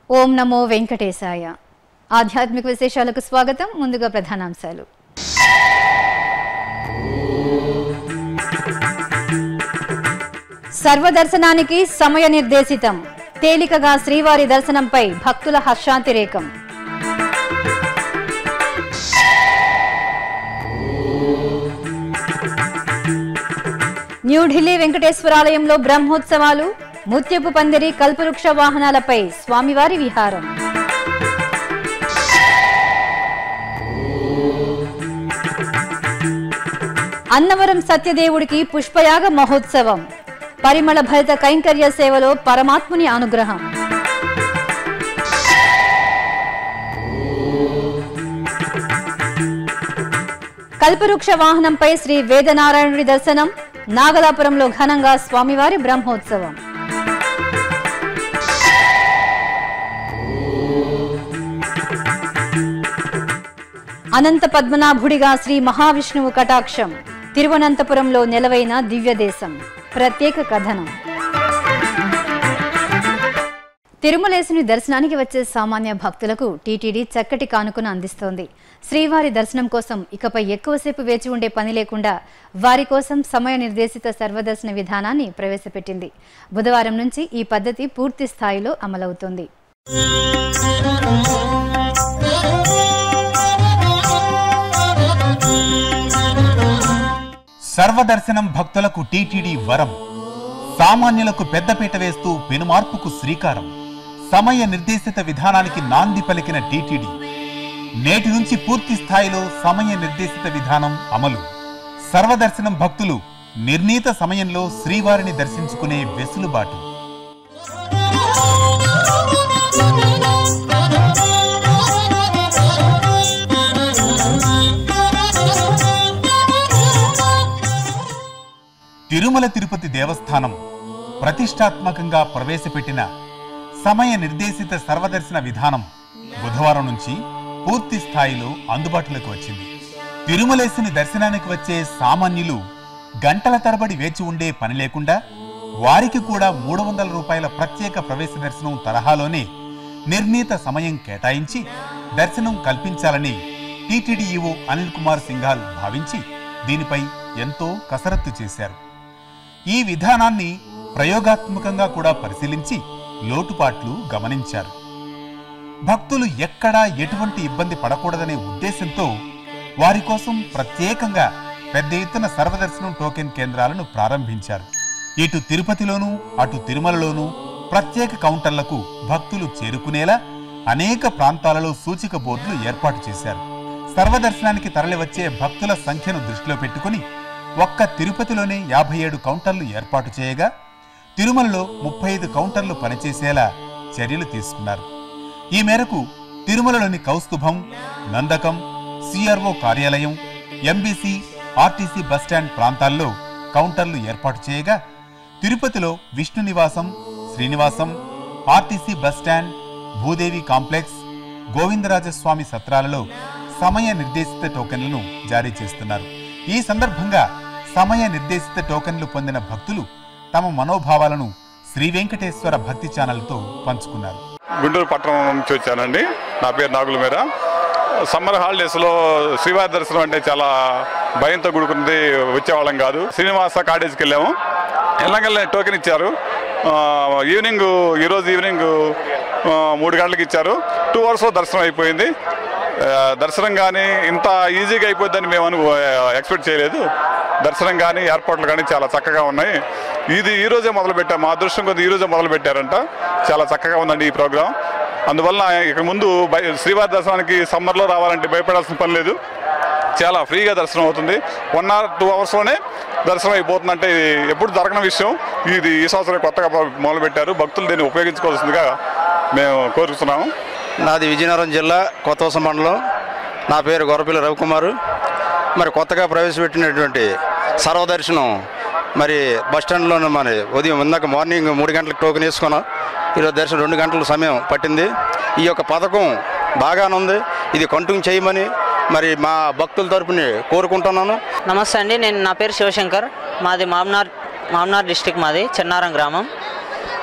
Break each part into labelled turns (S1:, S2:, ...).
S1: ఓం నమో వెంకటేశాయ ఆధ్యాత్మిక విశేషాలకు స్వాగతం ముందుగా ప్రధానాంశాలు సర్వదర్శనానికి సమయ నిర్దేశితం తేలికగా శ్రీవారి దర్శనంపై భక్తుల హర్షాతిరేకం న్యూఢిల్లీ వెంకటేశ్వరాలయంలో బ్రహ్మోత్సవాలు ముత్యపు పందిరి కల్పవృక్ష వాహనాలపై స్వామివారి విహారం అన్నవరం సత్యదేవుడికి పుష్పయాగ మహోత్సవం పరిమళ భరిత కైంకర్య సేవలో పరమాత్ముని అనుగ్రహం కల్పవృక్ష వాహనంపై శ్రీ వేదనారాయణుడి దర్శనం నాగలాపురంలో ఘనంగా స్వామివారి బ్రహ్మోత్సవం అనంత పద్మనాభుడిగా శ్రీ మహావిష్ణువు కటాక్షం తిరువనంతపురంలో నెలవైన దివ్యదేశం ప్రత్యేక కథనం తిరుమలేశుని దర్శనానికి వచ్చే సామాన్య భక్తులకు టీటీడీ చక్కటి కానుకను అందిస్తోంది శ్రీవారి దర్శనం కోసం ఇకపై ఎక్కువసేపు వేచి ఉండే పని లేకుండా వారి కోసం సమయ నిర్దేశిత సర్వదర్శన విధానాన్ని ప్రవేశపెట్టింది బుధవారం నుంచి ఈ పద్ధతి పూర్తి స్థాయిలో అమలవుతోంది
S2: సర్వదర్శనం భక్తులకు టీటీడీ వరం సామాన్యులకు పెద్దపీట వేస్తూ పెనుమార్పుకు శ్రీకారం సమయ నిర్దేశిత విధానానికి నాంది పలికిన టీటీడీ నేటి నుంచి పూర్తి స్థాయిలో సమయ నిర్దేశిత విధానం అమలు సర్వదర్శనం భక్తులు నిర్ణీత సమయంలో శ్రీవారిని దర్శించుకునే వెసులుబాటు తిరుమల తిరుపతి దేవస్థానం ప్రతిష్టాత్మకంగా ప్రవేశపెట్టిన సమయ నిర్దేశిత సర్వదర్శన విధానం బుధవారం నుంచి పూర్తి స్థాయిలో అందుబాటులోకి వచ్చింది తిరుమలేశుని దర్శనానికి వచ్చే సామాన్యులు గంటల తరబడి వేచి ఉండే పని లేకుండా వారికి కూడా మూడు వందల రూపాయల ప్రత్యేక ప్రవేశ దర్శనం తరహాలోనే నిర్ణీత సమయం కేటాయించి దర్శనం కల్పించాలని టీటీడీ ఈవో అనిల్ కుమార్ సింఘాల్ భావించి దీనిపై ఎంతో కసరత్తు చేశారు ఈ విధానాన్ని ప్రయోగాత్మకంగా కూడా పరిశీలించి లోటుపాట్లు గమనించారు భక్తులు ఎక్కడా ఎటువంటి ఇబ్బంది పడకూడదనే ఉద్దేశంతో వారి కోసం ప్రత్యేకంగా పెద్ద ఎత్తున సర్వదర్శనం టోకెన్ కేంద్రాలను ప్రారంభించారు ఇటు తిరుపతిలోనూ అటు తిరుమలలోనూ ప్రత్యేక కౌంటర్లకు భక్తులు చేరుకునేలా అనేక ప్రాంతాలలో సూచిక బోర్డులు ఏర్పాటు చేశారు సర్వదర్శనానికి తరలివచ్చే భక్తుల సంఖ్యను దృష్టిలో పెట్టుకుని ఒక్క తిరుపతిలోనే యాభై ఏడు కౌంటర్లు ఏర్పాటు చేయగా తిరుమలలో ముప్పై ఐదు కౌంటర్లు పనిచేసేలా చర్యలు తీసుకున్నారు ఈ మేరకు తిరుమలలోని కౌస్తుభం నందకం సిఆర్ఓ కార్యాలయం ఎంబీసీ ఆర్టీసీ బస్టాండ్ ప్రాంతాల్లో కౌంటర్లు ఏర్పాటు చేయగా తిరుపతిలో Vishnu Nivasam Srinivasam RTC bus stand Bhudevi complex Govindarajaswamy సత్రాలలో సమయ నిర్దేశిత టోకెన్లను జారీ చేస్తున్నారు ఈ సందర్భంగా సమయ నిర్దేశిత టోకెన్లు పొందిన భక్తులు తమ మనోభావాలను శ్రీ వెంకటేశ్వర భక్తి ఛానల్తో పంచుకున్నారు
S3: గుంటూరు పట్టణం నుంచి వచ్చానండి నా పేరు నాగుల మీర సమ్మర్ హాలిడేస్లో శ్రీవారి దర్శనం అంటే చాలా భయంతో కూడుకున్నది వచ్చేవాళ్ళం కాదు శ్రీనివాస కాటేజ్కి వెళ్ళాము వెళ్ళగల టోకెన్ ఇచ్చారు ఆ, ఈవినింగ్ ఈరోజు ఈవినింగ్ ఆ, మూడు గంటలకు ఇచ్చారు టూ అవర్స్లో దర్శనం అయిపోయింది ఆ, దర్శనం కానీ ఇంత ఈజీగా అయిపోద్దని మేము అను ఎక్స్పెక్ట్ చేయలేదు దర్శనం కానీ ఏర్పాట్లు కానీ చాలా చక్కగా ఉన్నాయి ఇది ఈ రోజే మొదలు పెట్టాం మా అదృష్టం కొద్ది ఈ రోజే మొదలు పెట్టారంట చాలా చక్కగా ఉందండి ఈ ప్రోగ్రాం అందువల్ల ఇక ముందు బయ- శ్రీవారి దర్శనానికి సమ్మర్లో రావాలంటే భయపడాల్సిన పని లేదు చాలా ఫ్రీగా దర్శనం అవుతుంది వన్ అవర్ టూ అవర్స్లోనే దర్శనం అయిపోతుందంటే ఇది ఎప్పుడు జరగని విషయం ఇది ఈ సంవత్సరం కొత్తగా మొదలు పెట్టారు భక్తులు దీన్ని ఉపయోగించుకోవాల్సిందిగా మేము కోరుతున్నాము
S4: నాది విజయనగరం జిల్లా కొత్తవసం మండలం నా పేరు గొర్రపిల్లి రవికుమారు మరి కొత్తగా ప్రవేశపెట్టినటువంటి సర్వదర్శనం మరి బస్ స్టాండ్లోనే మరి ఉదయం ఇందాక మార్నింగ్ మూడు గంటలకు టోకెన్ వేసుకున్నాం ఈరోజు దర్శనం రెండు గంటల సమయం పట్టింది ఈ యొక్క పథకం బాగానే ఉంది ఇది కంటిన్యూ చేయమని మరి మా భక్తుల తరపుని కోరుకుంటున్నాను
S5: నమస్తే అండి నేను నా పేరు శివశంకర్ మాది మామ్నార్ మామ్నార్ డిస్టిక్ మాది చెన్నారం గ్రామం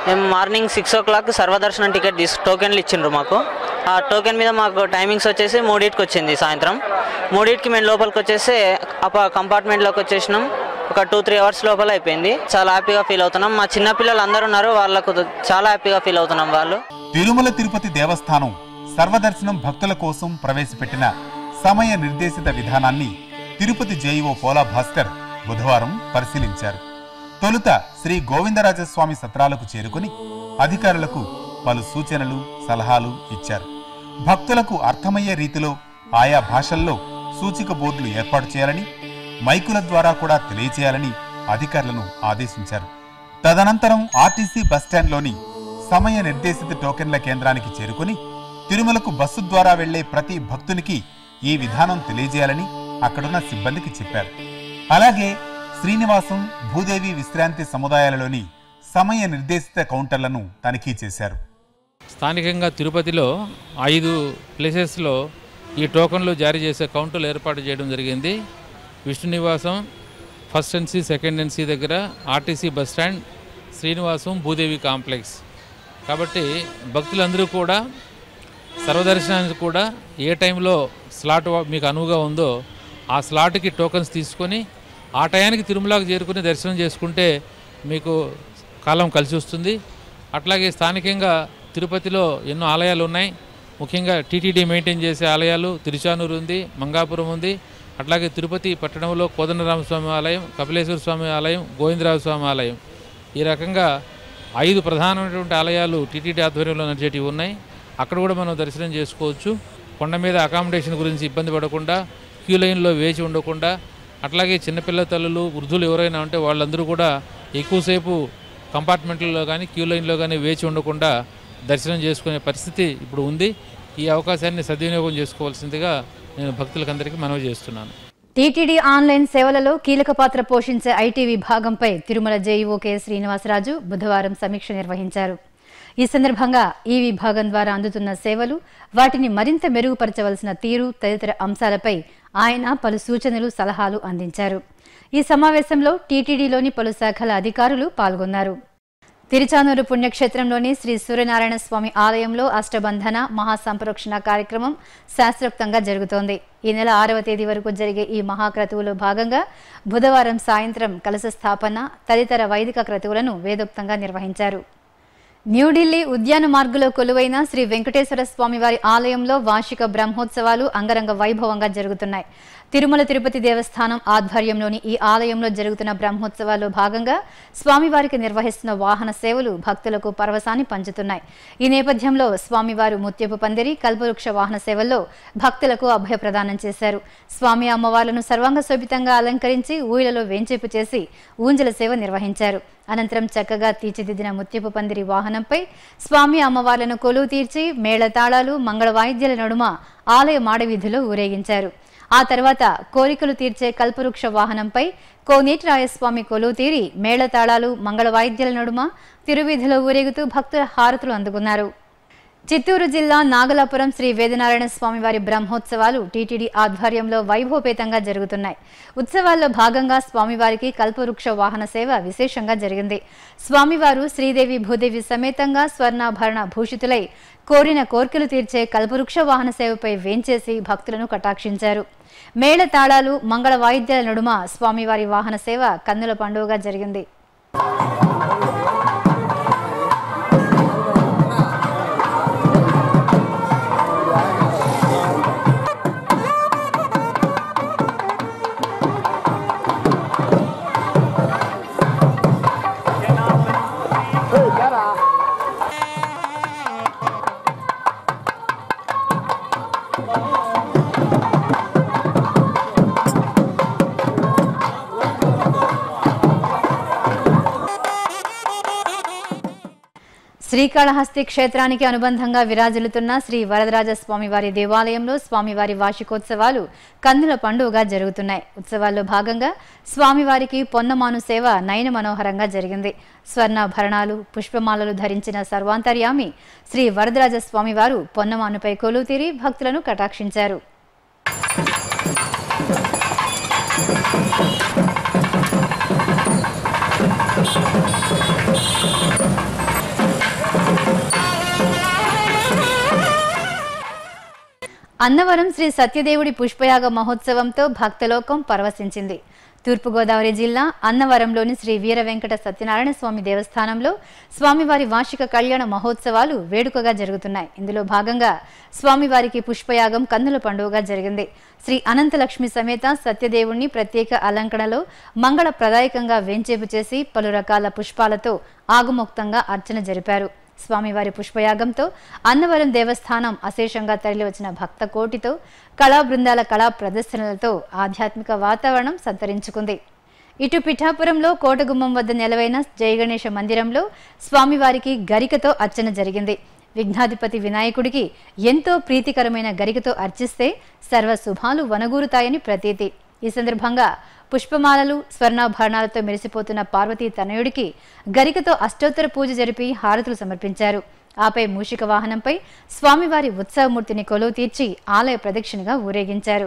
S5: మేము మార్నింగ్ సిక్స్ ఓ క్లాక్ సర్వదర్శనం టికెట్ తీసు టోకెన్లు ఇచ్చిండ్రు మాకు ఆ టోకెన్ మీద మాకు టైమింగ్స్ వచ్చేసి మూడింటికి వచ్చింది సాయంత్రం మూడింటికి మేము లోపలికి వచ్చేసి అప్ప కంపార్ట్మెంట్లోకి వచ్చేసినాం ఒక టూ త్రీ అవర్స్ లోపల అయిపోయింది చాలా హ్యాపీగా ఫీల్ అవుతున్నాం మా చిన్న పిల్లలు అందరూ ఉన్నారు వాళ్ళకు చాలా హ్యాపీగా ఫీల్ అవుతున్నాం వాళ్ళు
S2: తిరుమల తిరుపతి దేవస్థానం సర్వదర్శనం భక్తుల కోసం ప్రవేశపెట్టిన సమయ నిర్దేశిత విధానాన్ని తిరుపతి జేఈఓ పోలా భాస్కర్ బుధవారం పరిశీలించారు తొలుత శ్రీ గోవిందరాజస్వామి సత్రాలకు చేరుకుని అధికారులకు పలు సూచనలు సలహాలు ఇచ్చారు భక్తులకు అర్థమయ్యే రీతిలో ఆయా భాషల్లో సూచిక బోర్డులు ఏర్పాటు చేయాలని మైకుల ద్వారా కూడా తెలియచేయాలని అధికారులను ఆదేశించారు తదనంతరం ఆర్టీసీ బస్టాండ్లోని సమయ నిర్దేశిత టోకెన్ల కేంద్రానికి చేరుకుని తిరుమలకు బస్సు ద్వారా వెళ్లే ప్రతి భక్తునికి ఈ విధానం తెలియజేయాలని అక్కడున్న సిబ్బందికి చెప్పారు అలాగే శ్రీనివాసం భూదేవి విశ్రాంతి సముదాయాలలోని సమయ నిర్దేశిత కౌంటర్లను తనిఖీ చేశారు
S6: స్థానికంగా తిరుపతిలో ఐదు ప్లేసెస్లో ఈ టోకన్లు జారీ చేసే కౌంటర్లు ఏర్పాటు చేయడం జరిగింది Vishnu Nivasam first NC second NC దగ్గర RTC bus stand Srinivasam Bhudevi complex కాబట్టి భక్తులందరూ కూడా సర్వదర్శనానికి కూడా ఏ టైంలో స్లాట్ వా- మీకు అనువుగా ఉందో ఆ స్లాట్కి టోకన్స్ తీసుకొని ఆ టయానికి తిరుమలకు చేరుకుని దర్శనం చేసుకుంటే మీకు కాలం కలిసి వస్తుంది అట్లాగే స్థానికంగా తిరుపతిలో ఎన్నో ఆలయాలు ఉన్నాయి ముఖ్యంగా టీటీడీ మెయింటైన్ చేసే ఆలయాలు తిరుచానూరు ఉంది మంగాపురం ఉంది అట్లాగే తిరుపతి పట్టణంలో కోదండరామస్వామి ఆలయం కపిలేశ్వర స్వామి ఆలయం గోవిందరాజ స్వామి ఆలయం ఈ రకంగా ఐదు ప్రధానమైనటువంటి ఆలయాలు టీటీడీ ఆధ్వర్యంలో నడిచేటివి ఉన్నాయి అక్కడ కూడా మనం దర్శనం చేసుకోవచ్చు కొండ మీద అకామిడేషన్ గురించి ఇబ్బంది పడకుండా క్యూ లైన్లో వేచి ఉండకుండా అట్లాగే చిన్నపిల్ల తల్లులు వృద్ధులు ఎవరైనా ఉంటే వాళ్ళందరూ కూడా ఎక్కువసేపు కంపార్ట్మెంట్లలో కానీ క్యూ లైన్లో కానీ వేచి ఉండకుండా దర్శనం చేసుకునే పరిస్థితి ఇప్పుడు ఉంది ఈ అవకాశాన్ని సద్వినియోగం చేసుకోవాల్సిందిగా నేను భక్తులకందరికీ మనవి చేస్తున్నాను
S1: టీటీడీ ఆన్లైన్ సేవలలో కీలక పాత్ర పోషించే ఐటీ విభాగంపై తిరుమల జేఈఓ కె శ్రీనివాసరాజు బుధవారం సమీక్ష నిర్వహించారు ఈ సందర్భంగా ఈ విభాగం ద్వారా అందుతున్న సేవలు వాటిని మరింత మెరుగుపరచవలసిన తీరు తదితర అంశాలపై ఆయన పలు సూచనలు సలహాలు అందించారు ఈ సమావేశంలో టీటీడీలోని పలు శాఖల అధికారులు పాల్గొన్నారు తిరుచానూరు పుణ్యక్షేత్రంలోని శ్రీ సూర్యనారాయణ స్వామి ఆలయంలో అష్టబంధన మహాసంప్రోక్షణ కార్యక్రమం శాస్త్రోక్తంగా జరుగుతోంది ఈ నెల ఆరవ తేదీ వరకు జరిగే ఈ మహాక్రతువులో భాగంగా బుధవారం సాయంత్రం కలశ స్థాపన తదితర వైదిక క్రతువులను వేదోక్తంగా నిర్వహించారు న్యూఢిల్లీ ఉద్యాన మార్గులో కొలువైన శ్రీ వెంకటేశ్వర స్వామివారి ఆలయంలో వార్షిక బ్రహ్మోత్సవాలు అంగరంగ వైభవంగా జరుగుతున్నాయి తిరుమల తిరుపతి దేవస్థానం ఆధ్వర్యంలోని ఈ ఆలయంలో జరుగుతున్న బ్రహ్మోత్సవాల్లో భాగంగా స్వామివారికి నిర్వహిస్తున్న వాహన సేవలు భక్తులకు పరవశాన్ని పంచుతున్నాయి ఈ నేపథ్యంలో స్వామివారు ముత్యపు పందిరి కల్పవృక్ష వాహన సేవల్లో భక్తులకు అభయ ప్రదానం చేశారు స్వామి అమ్మవార్లను సర్వాంగ శోభితంగా అలంకరించి ఊయలలో వేంచేపు చేసి ఊంజల సేవ నిర్వహించారు అనంతరం చక్కగా తీర్చిదిద్దిన ముత్యపు పందిరి వాహనంపై స్వామి అమ్మవార్లను కొలువు తీర్చి మేళతాళాలు మంగళ వాయిద్యాల నడుమ ఆలయ మాడవీధిలో ఊరేగించారు ఆ తర్వాత కోరికలు తీర్చే కల్పవృక్ష వాహనంపై కోనేటి రాయస్వామి కొలువు తీరి మేళతాళాలు మంగళ వాయిద్యాల నడుమ తిరువీధిలో ఊరేగుతూ భక్తుల హారతులు అందుకున్నారు చిత్తూరు జిల్లా నాగలాపురం శ్రీ వేదనారాయణ స్వామి వారి బ్రహ్మోత్సవాలు టీటీడీ ఆధ్వర్యంలో వైభవపేతంగా జరుగుతున్నాయి ఉత్సవాల్లో భాగంగా స్వామివారికి కల్పవృక్ష వాహన సేవ విశేషంగా జరిగింది స్వామివారు శ్రీదేవి భూదేవి సమేతంగా స్వర్ణాభరణ భూషితులై కోరిన కోర్కెలు తీర్చే కల్పవృక్ష వాహన సేవపై వేంచేసి భక్తులను కటాక్షించారు మేళ తాళాలు మంగళ వాయిద్యాల నడుమ స్వామివారి వాహన సేవ కన్నుల పండుగగా జరిగింది శ్రీకాళహస్తి క్షేత్రానికి అనుబంధంగా విరాజిల్లుతున్న శ్రీ వరదరాజ స్వామివారి దేవాలయంలో స్వామివారి వార్షికోత్సవాలు కన్నుల పండుగగా జరుగుతున్నాయి ఉత్సవాల్లో భాగంగా స్వామివారికి పొన్నమాను సేవ నయన మనోహరంగా జరిగింది స్వర్ణాభరణాలు పుష్పమాలలు ధరించిన సర్వాంతర్యామి శ్రీ వరదరాజ స్వామివారు పొన్నమానుపై కొలువు తీరి భక్తులను కటాక్షించారు అన్నవరం శ్రీ సత్యదేవుడి పుష్పయాగ మహోత్సవంతో భక్తలోకం పరవశించింది తూర్పుగోదావరి జిల్లా అన్నవరంలోని శ్రీ వీర వెంకట సత్యనారాయణ స్వామి దేవస్థానంలో స్వామివారి వార్షిక కళ్యాణ మహోత్సవాలు వేడుకగా జరుగుతున్నాయి ఇందులో భాగంగా స్వామివారికి పుష్పయాగం కన్నుల పండుగగా జరిగింది శ్రీ అనంతలక్ష్మి సమేత సత్యదేవుణ్ణి ప్రత్యేక అలంకరణలో మంగళ ప్రదాయకంగా వేంచేపు చేసి పలు రకాల పుష్పాలతో ఆగుముక్తంగా అర్చన జరిపారు స్వామివారి పుష్పయాగంతో అన్నవరం దేవస్థానం అశేషంగా తరలివచ్చిన భక్త కోటితో కళా బృందాల కళా ప్రదర్శనలతో ఆధ్యాత్మిక వాతావరణం సంతరించుకుంది ఇటు పిఠాపురంలో కోటగుమ్మం వద్ద నెలవైన జయగణేశ మందిరంలో స్వామివారికి గరికతో అర్చన జరిగింది విఘ్నాధిపతి వినాయకుడికి ఎంతో ప్రీతికరమైన గరికతో అర్చిస్తే సర్వ శుభాలు వనగూరుతాయని ప్రతీతి ఈ సందర్భంగా పుష్పమాలలు స్వర్ణాభరణాలతో మెరిసిపోతున్న పార్వతీ తనయుడికి గరికతో అష్టోత్తర పూజ జరిపి హారతులు సమర్పించారు ఆపై మూషిక వాహనంపై స్వామివారి ఉత్సవమూర్తిని కొలువు తీర్చి ఆలయ ప్రదక్షిణగా ఊరేగించారు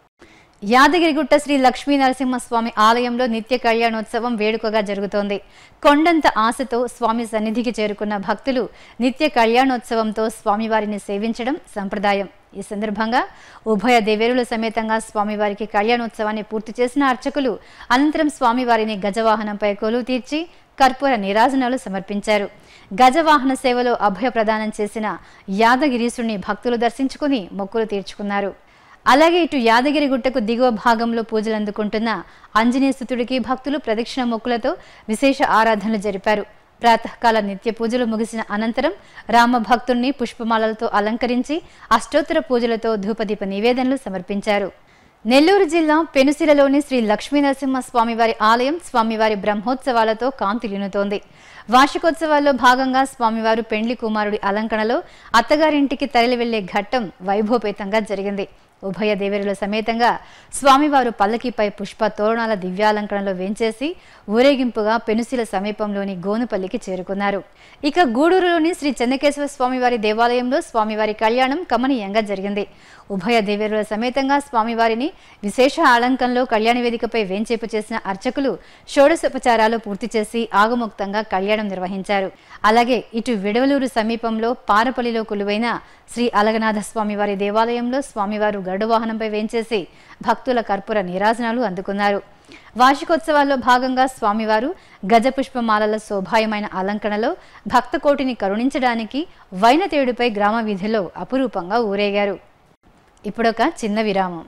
S1: యాదగిరిగుట్ట శ్రీ లక్ష్మీ నరసింహస్వామి ఆలయంలో నిత్య కళ్యాణోత్సవం వేడుకగా జరుగుతోంది కొండంత ఆశతో స్వామి సన్నిధికి చేరుకున్న భక్తులు నిత్య కళ్యాణోత్సవంతో స్వామివారిని సేవించడం సంప్రదాయం ఈ సందర్భంగా ఉభయ దేవేరుల సమేతంగా స్వామివారికి కళ్యాణోత్సవాన్ని పూర్తి చేసిన అర్చకులు అనంతరం స్వామివారిని గజవాహనంపై కొలువు తీర్చి కర్పూర నీరాజనాలు సమర్పించారు గజవాహన సేవలో అభయ ప్రదానం చేసిన యాదగిరీశుణ్ణి భక్తులు దర్శించుకుని మొక్కులు తీర్చుకున్నారు అలాగే ఇటు యాదగిరి గుట్టకు దిగువ భాగంలో పూజలు అందుకుంటున్న ఆంజనేయసుతుడికి భక్తులు ప్రదక్షిణ మొక్కులతో విశేష ఆరాధనలు జరిపారు ప్రాతకాల నిత్య పూజలు ముగిసిన అనంతరం రామ భక్తుణ్ణి పుష్పమాలలతో అలంకరించి అష్టోత్తర పూజలతో ధూపదీప నివేదనలు సమర్పించారు నెల్లూరు జిల్లా పెనుసిలలోని శ్రీ లక్ష్మీ నరసింహ స్వామివారి ఆలయం స్వామివారి బ్రహ్మోత్సవాలతో కాంతిలినుతోంది వార్షికోత్సవాల్లో భాగంగా స్వామివారు పెండ్లి కుమారుడి అలంకరణలో అత్తగారింటికి తరలి వెళ్లే ఘట్టం వైభవపేతంగా జరిగింది ఉభయ దేవరుల సమేతంగా స్వామివారు పల్లకిపై పుష్ప తోరణాల దివ్యాలంకరణలో వేంచేసి ఊరేగింపుగా పెనుసిల సమీపంలోని గోనుపల్లికి చేరుకున్నారు ఇక గూడూరులోని శ్రీ చెన్నకేశ్వర స్వామివారి దేవాలయంలో స్వామివారి కళ్యాణం కమనీయంగా జరిగింది ఉభయ దేవేరుల సమేతంగా స్వామివారిని విశేష ఆలంకంలో కళ్యాణ వేదికపై వేంచేపు చేసిన అర్చకులు షోడశోపచారాలు పూర్తి చేసి ఆగముక్తంగా కళ్యాణం నిర్వహించారు అలాగే ఇటు విడవలూరు సమీపంలో పారపల్లిలో కొలువైన శ్రీ అలగనాథ స్వామివారి దేవాలయంలో స్వామివారు గరుడ వాహనంపై వేంచేసి భక్తుల కర్పూర నీరాజనాలు అందుకున్నారు వార్షికోత్సవాల్లో భాగంగా స్వామివారు గజపుష్పమాలల శోభాయమైన అలంకరణలో భక్తకోటిని కరుణించడానికి వైనతేడుపై గ్రామ వీధిలో అపురూపంగా ఊరేగారు ఇప్పుడొక చిన్న విరామం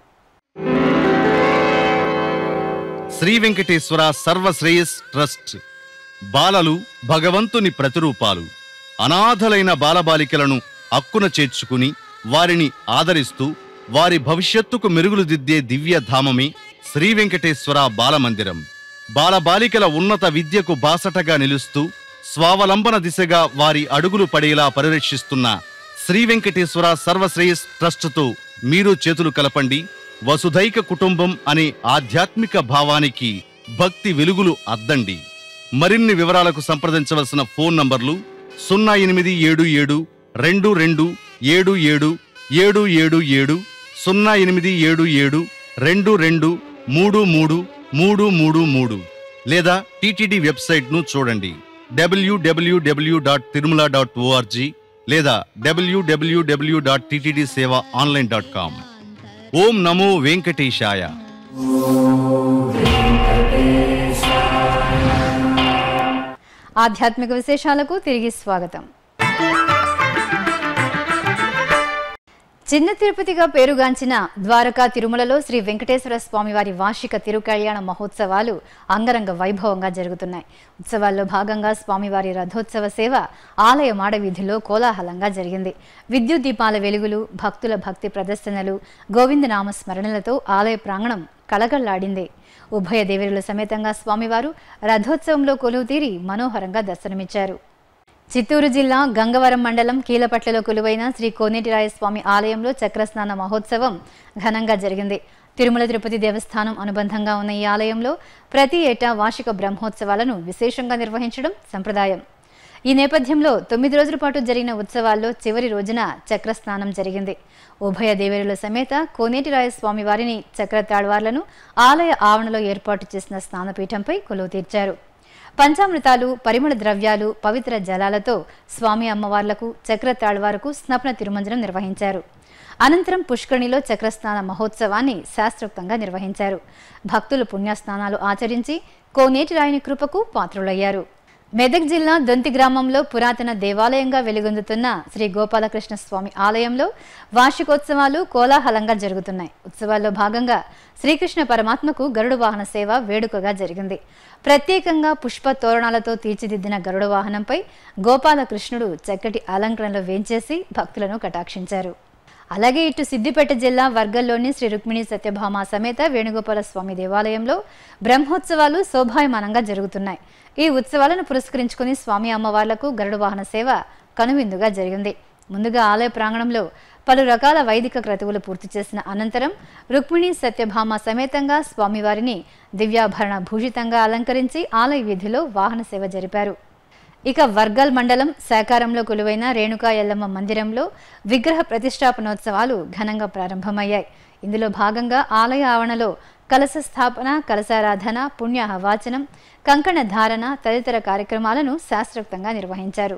S7: శ్రీ వెంకటేశ్వర సర్వశ్రేయస్ ట్రస్ట్ బాలలు భగవంతుని ప్రతిరూపాలు అనాథలైన బాలబాలికలను అక్కున చేర్చుకుని వారిని ఆదరిస్తూ వారి భవిష్యత్తుకు మెరుగులు దిద్దే దివ్య ధామమే శ్రీ వెంకటేశ్వర బాలమందిరం బాలబాలికల ఉన్నత విద్యకు బాసటగా నిలుస్తూ స్వావలంబన దిశగా వారి అడుగులు పడేలా పరిరక్షిస్తున్న శ్రీ వెంకటేశ్వర సర్వశ్రేయస్ ట్రస్టుతో మీరు చేతులు కలపండి వసుధైక కుటుంబం అనే ఆధ్యాత్మిక భావానికి భక్తి వెలుగులు అద్దండి మరిన్ని వివరాలకు సంప్రదించవలసిన ఫోన్ నంబర్లు సున్నా ఎనిమిది ఏడు ఏడు రెండు రెండు ఏడు ఏడు ఏడు ఏడు ఏడు సున్నా ఎనిమిది ఏడు ఏడు రెండు రెండు మూడు మూడు మూడు మూడు మూడు లేదా టీటీడీ వెబ్సైట్ను చూడండి WWW dot Tirumala dot ORG లేదా WWW dot TTD Seva online dot com ఓం నమో వెంకటేశాయ
S1: ఆధ్యాత్మిక విశేషాలకు తిరిగి స్వాగతం చిన్న తిరుపతిగా పేరుగాంచిన ద్వారకా తిరుమలలో శ్రీ వెంకటేశ్వర స్వామివారి వార్షిక తిరుకళ్యాణ మహోత్సవాలు అంగరంగ వైభవంగా జరుగుతున్నాయి ఉత్సవాల్లో భాగంగా స్వామివారి రథోత్సవ సేవ ఆలయ మాడవీధిలో కోలాహలంగా జరిగింది విద్యుత్ దీపాల వెలుగులు భక్తుల భక్తి ప్రదర్శనలు గోవిందనామ స్మరణలతో ఆలయ ప్రాంగణం కళకళ్లాడింది ఉభయ దేవేరుల సమేతంగా స్వామివారు రథోత్సవంలో కొలువు తీరి మనోహరంగా దర్శనమిచ్చారు చిత్తూరు జిల్లా గంగవరం మండలం కీలపట్లలో కొలువైన శ్రీ కోనేటిరాయ స్వామి ఆలయంలో చక్రస్నాన మహోత్సవం ఘనంగా జరిగింది తిరుమల తిరుపతి దేవస్థానం అనుబంధంగా ఉన్న ఈ ఆలయంలో ప్రతి ఏటా వార్షిక బ్రహ్మోత్సవాలను విశేషంగా నిర్వహించడం సంప్రదాయం ఈ నేపథ్యంలో తొమ్మిది రోజుల పాటు జరిగిన ఉత్సవాల్లో చివరి రోజున చక్రస్నానం జరిగింది ఉభయ దేవేరుల సమేత కోనేటిరాయ స్వామి వారిని చక్ర తాళ్వార్లను ఆలయ ఆవరణలో ఏర్పాటు చేసిన స్నానపీఠంపై కొలువు తీర్చారు పంచామృతాలు పరిమళ ద్రవ్యాలు పవిత్ర జలాలతో స్వామి అమ్మవార్లకు చక్ర తాళ్వారకు స్నపన తిరుమంజనం నిర్వహించారు అనంతరం పుష్కరిణిలో చక్రస్నాన మహోత్సవాన్ని శాస్త్రోక్తంగా నిర్వహించారు భక్తులు పుణ్యస్నానాలు ఆచరించి కోనేటి రాయుని కృపకు పాత్రులయ్యారు మెదక్ జిల్లా దొంతి గ్రామంలో పురాతన దేవాలయంగా వెలుగొందుతున్న శ్రీ గోపాలకృష్ణ స్వామి ఆలయంలో వార్షికోత్సవాలు కోలాహలంగా జరుగుతున్నాయి ఉత్సవాల్లో భాగంగా శ్రీకృష్ణ పరమాత్మకు గరుడు వాహన సేవ వేడుకగా జరిగింది ప్రత్యేకంగా పుష్ప తోరణాలతో తీర్చిదిద్దిన గరుడ వాహనంపై గోపాలకృష్ణుడు చక్కటి అలంకరణలో వేంచేసి భక్తులను కటాక్షించారు అలాగే ఇటు సిద్దిపేట జిల్లా వర్గంలోని శ్రీ రుక్మిణి సత్యభామ సమేత వేణుగోపాల స్వామి దేవాలయంలో బ్రహ్మోత్సవాలు శోభాయమానంగా జరుగుతున్నాయి ఈ ఉత్సవాలను పురస్కరించుకుని స్వామి అమ్మవార్లకు గరుడ వాహన సేవ కనువిందుగా జరిగింది ముందుగా ఆలయ ప్రాంగణంలో పలు రకాల వైదిక క్రతువులు పూర్తి చేసిన అనంతరం రుక్మిణి సత్యభామ సమేతంగా స్వామివారిని దివ్యాభరణ భూషితంగా అలంకరించి ఆలయ వీధిలో వాహన సేవ జరిపారు ఇక వర్గల్ మండలం శాకారంలో కొలువైన రేణుకా ఎల్లమ్మ మందిరంలో విగ్రహ ప్రతిష్టాపనోత్సవాలు ఘనంగా ప్రారంభమయ్యాయి ఇందులో భాగంగా ఆలయ ఆవరణలో కలశ స్థాపన కలశారాధన పుణ్యాహవాచనం కంకణ ధారణ తదితర కార్యక్రమాలను శాస్త్రోక్తంగా నిర్వహించారు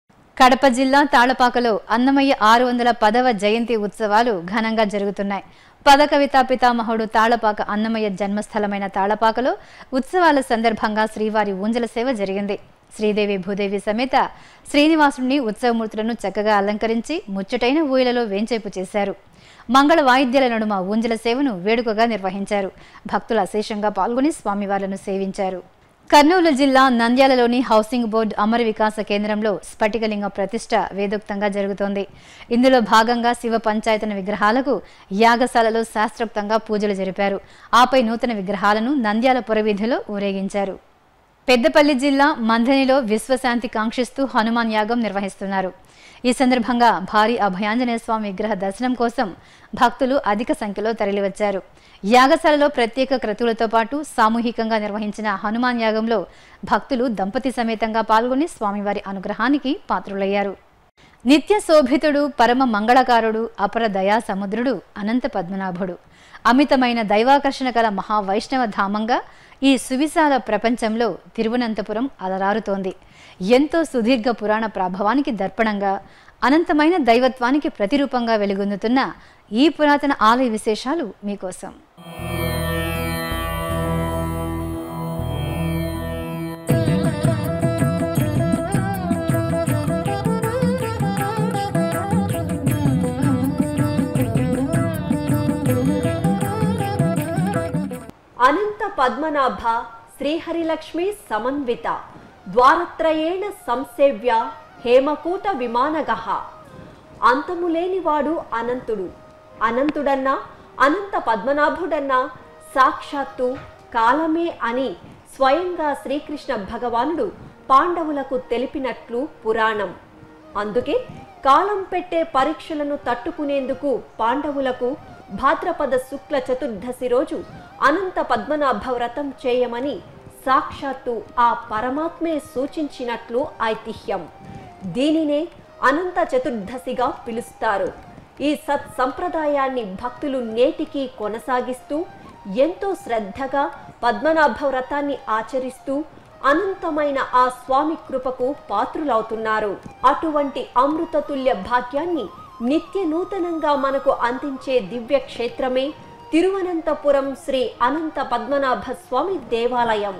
S1: కడప జిల్లా తాళపాకలో అన్నమయ్య ఆరు వందల పదవ జయంతి ఉత్సవాలు ఘనంగా జరుగుతున్నాయి పద కవితా పితామహుడు తాళపాక అన్నమయ్య జన్మస్థలమైన తాళపాకలో ఉత్సవాల సందర్భంగా శ్రీవారి ఊంజల సేవ జరిగింది శ్రీదేవి భూదేవి సమేత శ్రీనివాసుడిని ఉత్సవమూర్తులను చక్కగా అలంకరించి ముచ్చటైన ఊయలలో వేంచేపు చేశారు మంగళ వాయిద్యాల నడుమ ఊంజల సేవను వేడుకగా నిర్వహించారు భక్తులు అశేషంగా పాల్గొని స్వామివార్లను సేవించారు కర్నూలు జిల్లా నంద్యాలలోని హౌసింగ్ బోర్డు అమర వికాస కేంద్రంలో స్ఫటికలింగ ప్రతిష్ట వేదోక్తంగా జరుగుతోంది ఇందులో భాగంగా శివ పంచాయతన విగ్రహాలకు యాగశాలలో శాస్త్రోక్తంగా పూజలు జరిపారు ఆపై నూతన విగ్రహాలను నంద్యాల పురవీధిలో ఊరేగించారు పెద్దపల్లి జిల్లా మంథనిలో విశ్వశాంతి కాంక్షిస్తూ హనుమాన్ యాగం నిర్వహిస్తున్నారు ఈ సందర్భంగా భారీ అభయాంజనేయ స్వామి విగ్రహ దర్శనం కోసం భక్తులు అధిక సంఖ్యలో తరలివచ్చారు యాగశాలలో ప్రత్యేక క్రతువులతో పాటు సామూహికంగా నిర్వహించిన హనుమాన్ యాగంలో భక్తులు దంపతి సమేతంగా పాల్గొని స్వామివారి అనుగ్రహానికి పాత్రులయ్యారు నిత్య శోభితుడు పరమ మంగళకారుడు అపర దయా సముద్రుడు అనంత పద్మనాభుడు అమితమైన దైవాకర్షణ గల మహావైష్ణవ ధామంగా ఈ సువిశాల ప్రపంచంలో తిరువనంతపురం అలరారుతోంది ఎంతో సుదీర్ఘ పురాణ ప్రాభవానికి దర్పణంగా అనంతమైన దైవత్వానికి ప్రతిరూపంగా వెలుగొందుతున్న ఈ పురాతన ఆలయ విశేషాలు మీకోసం
S8: అనంత పద్మనాభ శ్రీహరిలక్ష్మి సమన్విత ద్వారత్రయేణ సంసేవ్య హేమకూట విమానగహ అంతములేనివాడు అనంతుడు అనంతుడన్నా అనంత పద్మనాభుడన్నా సాక్షాత్తు కాలమే అని స్వయంగా శ్రీకృష్ణ భగవానుడు పాండవులకు తెలిపినట్లు పురాణం అందుకే కాలం పెట్టే పరీక్షలను తట్టుకునేందుకు పాండవులకు భాద్రపద శుక్ల చతుర్దశి రోజు అనంత పద్మనాభ వ్రతం చేయమని సాక్షాత్తు ఆ పరమాత్మే సూచించినట్లు ఐతిహ్యం దీనినే అనంత చతుర్దశిగా పిలుస్తారు ఈ సత్ సంప్రదాయాన్ని భక్తులు నేటికి కొనసాగిస్తూ ఎంతో శ్రద్ధగా పద్మనాభ వ్రతాన్ని ఆచరిస్తూ అనంతమైన ఆ స్వామి కృపకు పాత్రులవుతున్నారు అటువంటి అమృతతుల్య భాగ్యాన్ని నిత్య నూతనంగా మనకు అందించే దివ్య క్షేత్రమే తిరువనంతపురం శ్రీ అనంత పద్మనాభ స్వామి దేవాలయం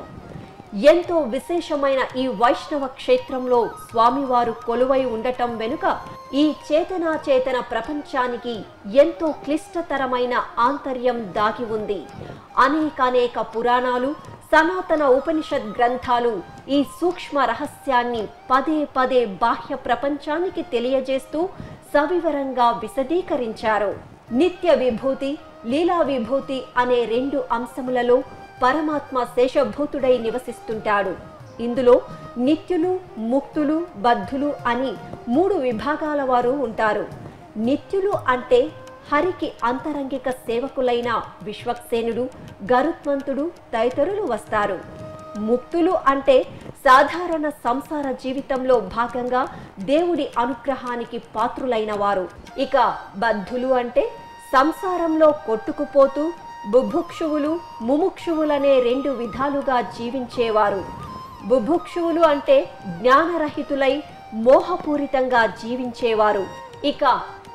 S8: ఎంతో విశేషమైన ఈ వైష్ణవ క్షేత్రంలో స్వామివారు కొలువై ఉండటం వెనుక ఈ చేతనాచేతన ప్రపంచానికి ఎంతో క్లిష్టతరమైన ఆంతర్యం దాగి ఉంది అనేకానేక పురాణాలు సనాతన ఉపనిషత్ గ్రంథాలు ఈ సూక్ష్మ రహస్యాన్ని పదే పదే బాహ్య ప్రపంచానికి తెలియజేస్తూ సవివరంగా విశదీకరించారు నిత్య విభూతి లీలా విభూతి అనే రెండు అంశములలో పరమాత్మ శేషభూతుడై నివసిస్తుంటాడు ఇందులో నిత్యులు ముక్తులు బద్ధులు అని మూడు విభాగాల వారు ఉంటారు నిత్యులు అంటే హరికి అంతరంగిక సేవకులైన విశ్వక్సేనుడు గరుత్మంతుడు తదితరులు వస్తారు ముక్తులు అంటే సాధారణ సంసార జీవితంలో భాగంగా దేవుడి అనుగ్రహానికి పాత్రులైన వారు ఇక బద్ధులు అంటే సంసారంలో కొట్టుకుపోతూ బుభుక్షువులు ముముక్షువులనే రెండు విధాలుగా జీవించేవారు బుభుక్షువులు అంటే జ్ఞానరహితులై మోహపూరితంగా జీవించేవారు ఇక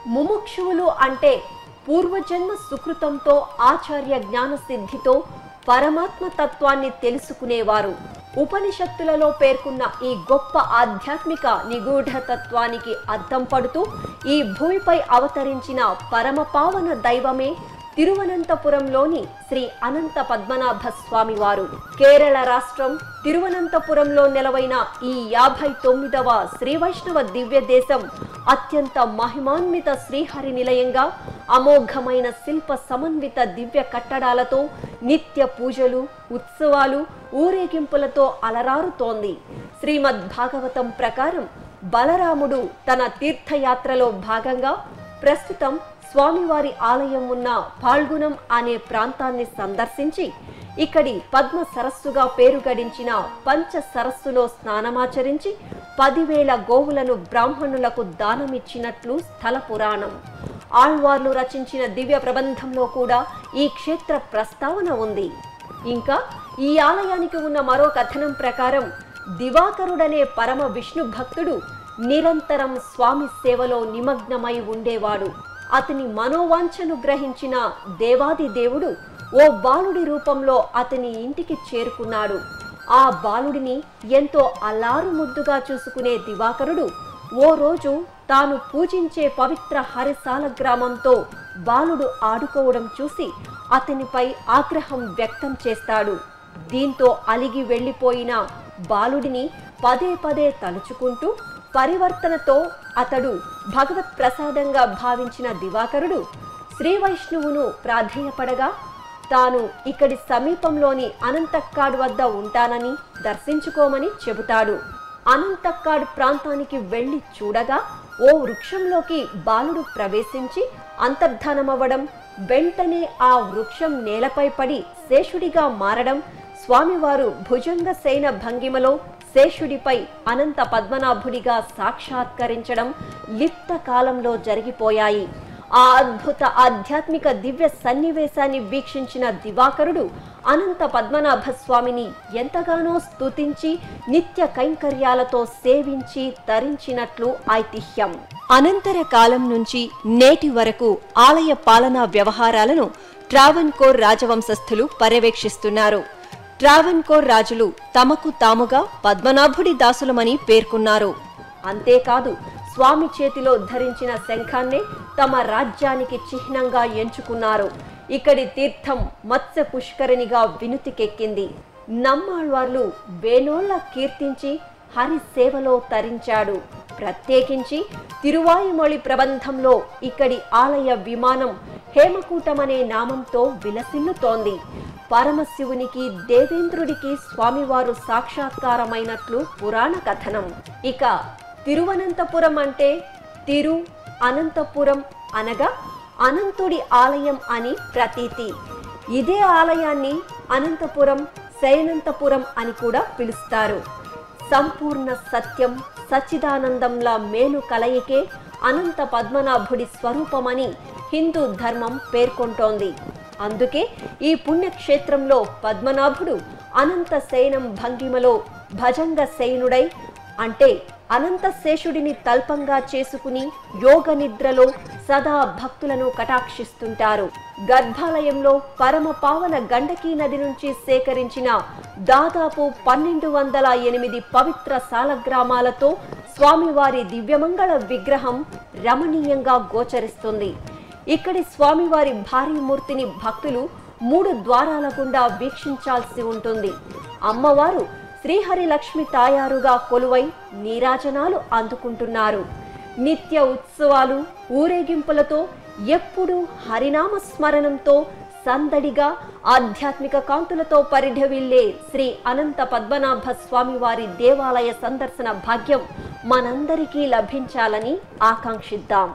S8: ముముక్షువులు అంటే పూర్వజన్మ సుకృతంతో ఆచార్య జ్ఞాన సిద్ధితో పరమాత్మ తత్వాన్ని తెలుసుకునేవారు ఉపనిషత్తులలో పేర్కొన్న ఈ గొప్ప ఆధ్యాత్మిక నిగూఢ తత్వానికి అద్దం పడుతూ ఈ భూమిపై అవతరించిన పరమ పావన దైవమే తిరువనంతపురంలోని శ్రీ అనంత పద్మనాభ స్వామి వారు కేరళ రాష్ట్రం తిరువనంతపురంలో నెలవైన ఈ యాభై తొమ్మిదవ శ్రీ వైష్ణవ దివ్య దేశం అత్యంత మహిమాన్విత శ్రీహరి నిలయంగా అమోఘమైన శిల్ప సమన్విత దివ్య కట్టడాలతో నిత్య పూజలు ఉత్సవాలు ఊరేగింపులతో అలరారుతోంది శ్రీమద్ భాగవతం ప్రకారం బలరాముడు తన తీర్థయాత్రలో భాగంగా ప్రస్తుతం స్వామివారి ఆలయం ఉన్న పాల్గుణం అనే ప్రాంతాన్ని సందర్శించి ఇక్కడి పద్మ సరస్సుగా పేరు గడించిన పంచ సరస్సులో స్నానమాచరించి పదివేల గోవులను బ్రాహ్మణులకు దానమిచ్చినట్లు స్థల పురాణం ఆళ్వార్లు రచించిన దివ్య ప్రబంధంలో కూడా ఈ క్షేత్ర ప్రస్తావన ఉంది ఇంకా ఈ ఆలయానికి ఉన్న మరో కథనం ప్రకారం దివాకరుడనే పరమ విష్ణు భక్తుడు నిరంతరం స్వామి సేవలో నిమగ్నమై ఉండేవాడు అతని మనోవాంఛను గ్రహించిన దేవాది దేవుడు ఓ బాలుడి రూపంలో అతని ఇంటికి చేరుకున్నాడు ఆ బాలుడిని ఎంతో అల్లారు ముద్దుగా చూసుకునే దివాకరుడు ఓ రోజు తాను పూజించే పవిత్ర హరిసాల గ్రామంతో బాలుడు ఆడుకోవడం చూసి అతనిపై ఆగ్రహం వ్యక్తం చేస్తాడు దీంతో అలిగి వెళ్ళిపోయిన బాలుడిని పదే పదే తలుచుకుంటూ పరివర్తనతో అతడు భగవత్ ప్రసాదంగా భావించిన దివాకరుడు శ్రీ వైష్ణవును ప్రాధేయపడగా తాను ఇక్కడి సమీపంలోని అనంతక్కాడ్ వద్ద ఉంటానని దర్శించుకోమని చెబుతాడు అనంతక్కాడ్ ప్రాంతానికి వెళ్లి చూడగా ఓ వృక్షంలోకి బాలుడు ప్రవేశించి అంతర్ధానమవ్వడం వెంటనే ఆ వృక్షం నేలపై పడి శేషుడిగా మారడం స్వామివారు భుజంగ సేన భంగిమలో శేషుడిపై అనంత పద్మనాభుడిగా సాక్షాత్కరించడం లిప్త కాలంలో జరిగిపోయాయి ఆ అద్భుత ఆధ్యాత్మిక దివ్య సన్నివేశాన్ని వీక్షించిన దివాకరుడు అనంత పద్మనాభ స్వామిని ఎంతగానో స్తుతించి నిత్య కైంకర్యాలతో సేవించి తరించినట్లు ఐతిహ్యం అనంతర కాలం నుంచి నేటి వరకు ఆలయ పాలనా వ్యవహారాలను ట్రావెన్కోర్ రాజవంశస్థులు పర్యవేక్షిస్తున్నారు ట్రావెన్కోర్ రాజులు తమకు తాముగా పద్మనాభుడి దాసులమని పేర్కొన్నారు అంతేకాదు స్వామి చేతిలో ధరించిన శంఖాన్నే తమ రాజ్యానికి చిహ్నంగా ఎంచుకున్నారు ఇక్కడి తీర్థం మత్స్య పుష్కరిణిగా వినుతికెక్కింది నమ్మాళ్వార్లు వేనోళ్ల కీర్తించి హరి సేవలో తరించాడు ప్రత్యేకించి తిరువాయుమొళి ప్రబంధంలో ఇక్కడి ఆలయ విమానం హేమకూటమనే నామంతో విలసిల్లుతోంది పరమశివునికి దేవేంద్రుడికి స్వామివారు సాక్షాత్కారమైనట్లు పురాణ కథనం ఇక తిరువనంతపురం అంటే తిరు అనంతపురం అనగా అనంతుడి ఆలయం అని ప్రతీతి ఇదే ఆలయాన్ని అనంతపురం శయనంతపురం అని కూడా పిలుస్తారు సంపూర్ణ సత్యం సచ్చిదానందంలా మేలు కలయికే అనంత పద్మనాభుడి స్వరూపమని హిందూ ధర్మం పేర్కొంటోంది అందుకే ఈ పుణ్యక్షేత్రంలో పద్మనాభుడు అనంత శయనం భంగిమలో భజంగ శయనుడై అంటే అనంత శేషుడిని తల్పంగా చేసుకుని యోగ నిద్రలో సదా భక్తులను కటాక్షిస్తుంటారు గర్భాలయంలో పరమ పావన గండకీ నది నుంచి సేకరించిన దాదాపు పన్నెండు వందల ఎనిమిది పవిత్ర సాలగ్రామాలతో స్వామివారి దివ్యమంగళ విగ్రహం రమణీయంగా గోచరిస్తుంది ఇక్కడి స్వామివారి భారీ మూర్తిని భక్తులు మూడు ద్వారాల గుండా వీక్షించాల్సి ఉంటుంది అమ్మవారు శ్రీహరి లక్ష్మి తాయారుగా కొలువై నీరాజనాలు అందుకుంటున్నారు నిత్య ఉత్సవాలు ఊరేగింపులతో ఎప్పుడూ హరినామ స్మరణంతో సందడిగా ఆధ్యాత్మిక కాంతులతో పరిఢవిల్లే శ్రీ అనంత పద్మనాభ స్వామివారి దేవాలయ సందర్శన భాగ్యం మనందరికీ లభించాలని ఆకాంక్షిద్దాం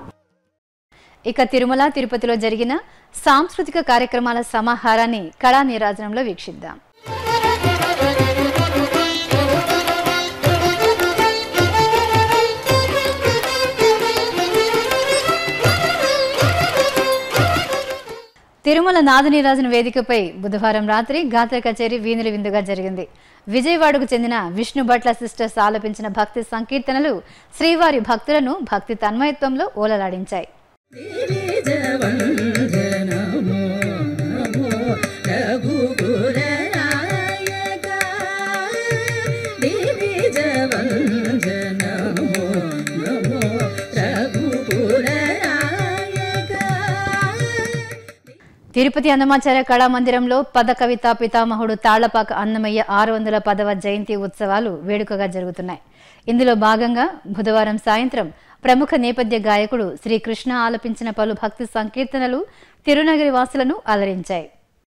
S1: ఇక తిరుమల తిరుపతిలో జరిగిన సాంస్కృతిక కార్యక్రమాల సమాహారాన్ని కళా నీరాజనంలో వీక్షిద్దాం తిరుమల నాదనీరాజన వేదికపై బుధవారం రాత్రి గాత్ర కచేరీ వీణుల విందుగా జరిగింది విజయవాడకు చెందిన విష్ణు భట్ల సిస్టర్స్ ఆలపించిన భక్తి సంకీర్తనలు శ్రీవారి భక్తులను భక్తి తన్మయత్వంలో ఓలలాడించాయి తిరుపతి అన్నమాచార్య కళామందిరంలో పద కవితా పితామహుడు తాళ్లపాక అన్నమయ్య ఆరు వందల పదవ జయంతి ఉత్సవాలు వేడుకగా జరుగుతున్నాయి ఇందులో భాగంగా బుధవారం సాయంత్రం ప్రముఖ నేపథ్య గాయకుడు శ్రీకృష్ణ ఆలపించిన పలు భక్తి సంకీర్తనలు తిరునగరి వాసులను అలరించాయి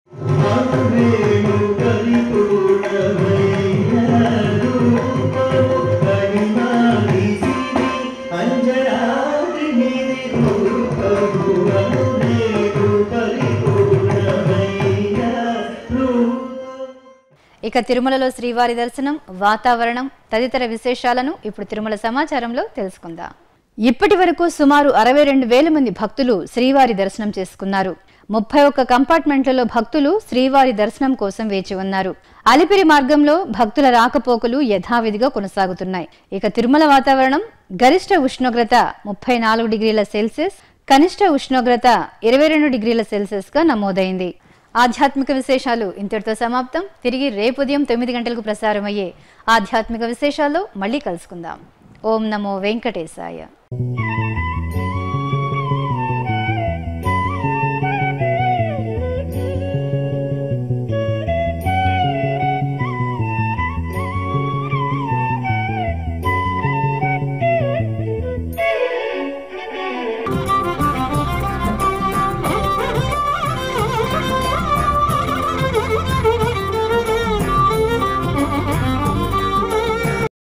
S1: ఇక తిరుమలలో శ్రీవారి దర్శనం వాతావరణం తదితర విశేషాలను ఇప్పుడు తిరుమల సమాచారంలో తెలుసుకుందాం ఇప్పటి వరకు సుమారు అరవై రెండు వేల మంది భక్తులు శ్రీవారి దర్శనం చేసుకున్నారు ముప్పై ఒక్క కంపార్ట్మెంట్లలో భక్తులు శ్రీవారి దర్శనం కోసం వేచి ఉన్నారు అలిపిరి మార్గంలో భక్తుల రాకపోకలు యథావిధిగా కొనసాగుతున్నాయి ఇక తిరుమల వాతావరణం గరిష్ట ఉష్ణోగ్రత ముప్పై నాలుగు డిగ్రీల సెల్సియస్ కనిష్ట ఉష్ణోగ్రత ఇరవై రెండు డిగ్రీల సెల్సియస్ గా నమోదైంది ఆధ్యాత్మిక విశేషాలు ఇంతటితో సమాప్తం తిరిగి రేపు ఉదయం తొమ్మిది గంటలకు ప్రసారమయ్యే ఆధ్యాత్మిక విశేషాల్లో మళ్ళీ కలుసుకుందాం ఓం నమో వెంకటేశాయ